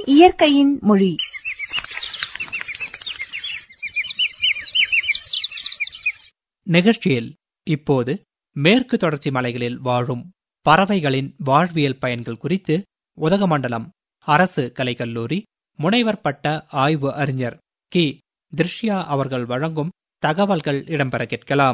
இயற்கையின் மொழி நிகழ்ச்சியில் இப்போது மேற்கு தொடர்ச்சி மலைகளில் வாழும் பறவைகளின் வாழ்வியல் பயன்கள் குறித்து உதகமண்டலம் அரசு கலைக்கல்லூரி முனைவர் பட்ட ஆய்வு அறிஞர் கி திருஷ்யா அவர்கள் வழங்கும் தகவல்கள் இடம்பெற கேட்கலாம்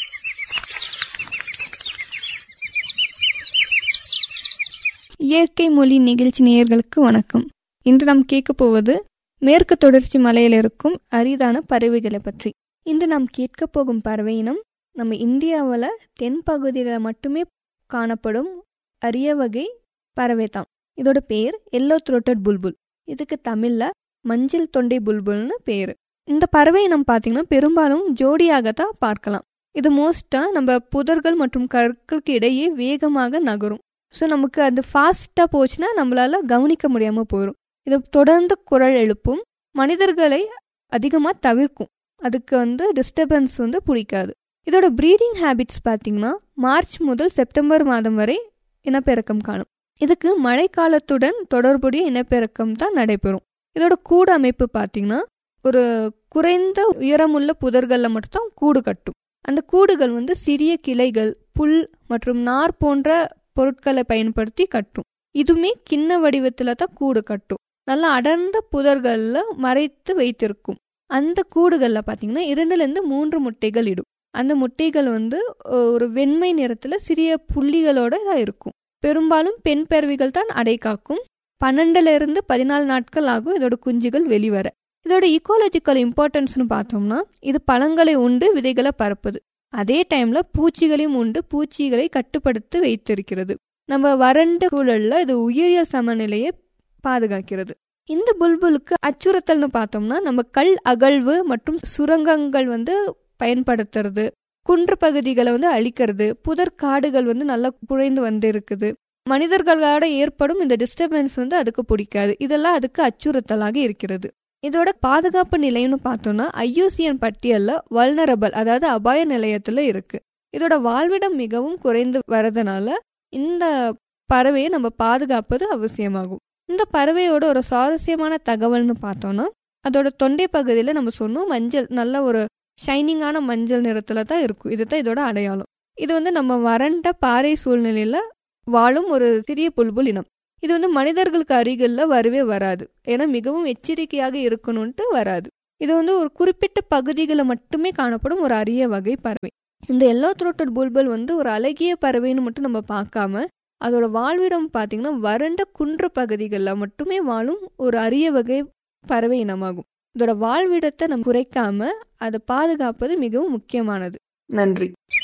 இயற்கை மொழி நிகழ்ச்சி நேயர்களுக்கு வணக்கம் இன்று நாம் கேட்க போவது மேற்கு தொடர்ச்சி மலையில் இருக்கும் அரிதான பறவைகளை பற்றி இன்று நாம் கேட்க போகும் பறவை இனம் நம்ம இந்தியாவில் தென் பகுதியில் மட்டுமே காணப்படும் அரிய வகை பறவை தான் இதோட பேர் எல்லோ த்ரோட்டட் புல்புல் இதுக்கு தமிழில் மஞ்சள் தொண்டை புல்புல்னு பேர் இந்த பறவை இனம் பார்த்தீங்கன்னா பெரும்பாலும் ஜோடியாக தான் பார்க்கலாம் இது மோஸ்ட்டாக நம்ம புதர்கள் மற்றும் கற்களுக்கு இடையே வேகமாக நகரும் ஸோ நமக்கு அது ஃபாஸ்ட்டாக போச்சுன்னா நம்மளால கவனிக்க முடியாமல் போயிடும் இது தொடர்ந்து குரல் எழுப்பும் மனிதர்களை அதிகமாக தவிர்க்கும் அதுக்கு வந்து டிஸ்டர்பன்ஸ் வந்து பிடிக்காது இதோட ப்ரீடிங் ஹேபிட்ஸ் பார்த்தீங்கன்னா மார்ச் முதல் செப்டம்பர் மாதம் வரை இனப்பெருக்கம் காணும் இதுக்கு மழைக்காலத்துடன் தொடர்புடைய இனப்பெருக்கம் தான் நடைபெறும் இதோட கூடு அமைப்பு பார்த்தீங்கன்னா ஒரு குறைந்த உயரமுள்ள புதர்களில் மட்டும்தான் கூடு கட்டும் அந்த கூடுகள் வந்து சிறிய கிளைகள் புல் மற்றும் நார் போன்ற பொருட்களை பயன்படுத்தி கட்டும் இதுவுமே கிண்ண வடிவத்தில் தான் கூடு கட்டும் நல்லா அடர்ந்த புதர்களில் மறைத்து வைத்திருக்கும் அந்த கூடுகளில் பார்த்தீங்கன்னா இரண்டுலேருந்து மூன்று முட்டைகள் இடும் அந்த முட்டைகள் வந்து ஒரு வெண்மை நிறத்தில் சிறிய புள்ளிகளோட தான் இருக்கும் பெரும்பாலும் பெண் பறவைகள் தான் அடை காக்கும் பன்னெண்டுல இருந்து பதினாலு நாட்கள் ஆகும் இதோட குஞ்சுகள் வெளிவர இதோட ஈக்கோலஜிக்கல் இம்பார்ட்டன்ஸ்னு பார்த்தோம்னா இது பழங்களை உண்டு விதைகளை பரப்புது அதே டைம்ல பூச்சிகளையும் உண்டு பூச்சிகளை கட்டுப்படுத்தி வைத்திருக்கிறது நம்ம வறண்ட சூழல்ல இது உயிரியல் சமநிலையை பாதுகாக்கிறது இந்த புல்புலுக்கு அச்சுறுத்தல்னு பார்த்தோம்னா நம்ம கல் அகழ்வு மற்றும் சுரங்கங்கள் வந்து பயன்படுத்துறது குன்று பகுதிகளை வந்து அழிக்கிறது புதர் காடுகள் வந்து நல்லா குழைந்து வந்து இருக்குது மனிதர்களோட ஏற்படும் இந்த டிஸ்டர்பன்ஸ் வந்து அதுக்கு பிடிக்காது இதெல்லாம் அதுக்கு அச்சுறுத்தலாக இருக்கிறது இதோட பாதுகாப்பு நிலையம்னு பார்த்தோம்னா ஐயூசிஎன் பட்டியலில் வல்னரபிள் அதாவது அபாய நிலையத்தில் இருக்கு இதோட வாழ்விடம் மிகவும் குறைந்து வரதுனால இந்த பறவையை நம்ம பாதுகாப்பது அவசியமாகும் இந்த பறவையோட ஒரு சுவாரஸ்யமான தகவல்னு பார்த்தோம்னா அதோட தொண்டை பகுதியில் நம்ம சொன்னோம் மஞ்சள் நல்ல ஒரு ஷைனிங்கான மஞ்சள் நிறத்துல தான் இருக்கும் இதுதான் இதோட அடையாளம் இது வந்து நம்ம வறண்ட பாறை சூழ்நிலையில வாழும் ஒரு சிறிய புல்புல் இனம் இது வந்து மனிதர்களுக்கு அருகில் வரவே வராது ஏன்னா மிகவும் எச்சரிக்கையாக இருக்கணும்ட்டு வராது இது வந்து ஒரு குறிப்பிட்ட பகுதிகளில் மட்டுமே காணப்படும் ஒரு அரிய வகை பறவை இந்த எல்லோ த்ரோட்டட் புல்புல் வந்து ஒரு அழகிய பறவைன்னு மட்டும் நம்ம பார்க்காம அதோட வாழ்விடம் பார்த்தீங்கன்னா வறண்ட குன்று பகுதிகளில் மட்டுமே வாழும் ஒரு அரிய வகை பறவை இனமாகும் இதோட வாழ்விடத்தை நம்ம குறைக்காம அதை பாதுகாப்பது மிகவும் முக்கியமானது நன்றி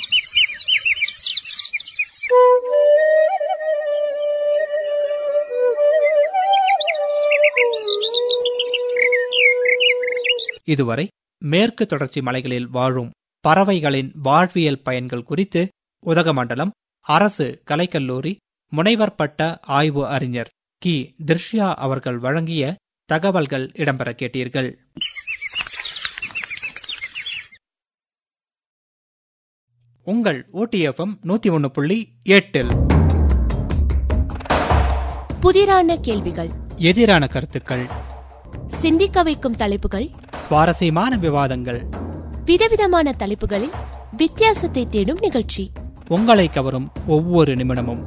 இதுவரை மேற்கு தொடர்ச்சி மலைகளில் வாழும் பறவைகளின் வாழ்வியல் பயன்கள் குறித்து உதகமண்டலம் அரசு கலைக்கல்லூரி முனைவர் பட்ட ஆய்வு அறிஞர் கி திருஷ்யா அவர்கள் வழங்கிய தகவல்கள் இடம்பெற கேட்டீர்கள் உங்கள் ஓடிஎஃப்எம் நூத்தி ஒன்னு புள்ளி எட்டில் புதிரான கேள்விகள் எதிரான கருத்துக்கள் சிந்திக்க வைக்கும் தலைப்புகள் சுவாரஸ்யமான விவாதங்கள் விதவிதமான தலைப்புகளில் வித்தியாசத்தை தேடும் நிகழ்ச்சி உங்களை கவரும் ஒவ்வொரு நிமிடமும்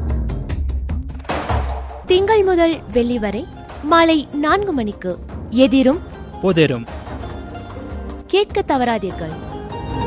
திங்கள் முதல் வெள்ளி வரை மாலை நான்கு மணிக்கு எதிரும் புதிரும் கேட்க தவறாதீர்கள்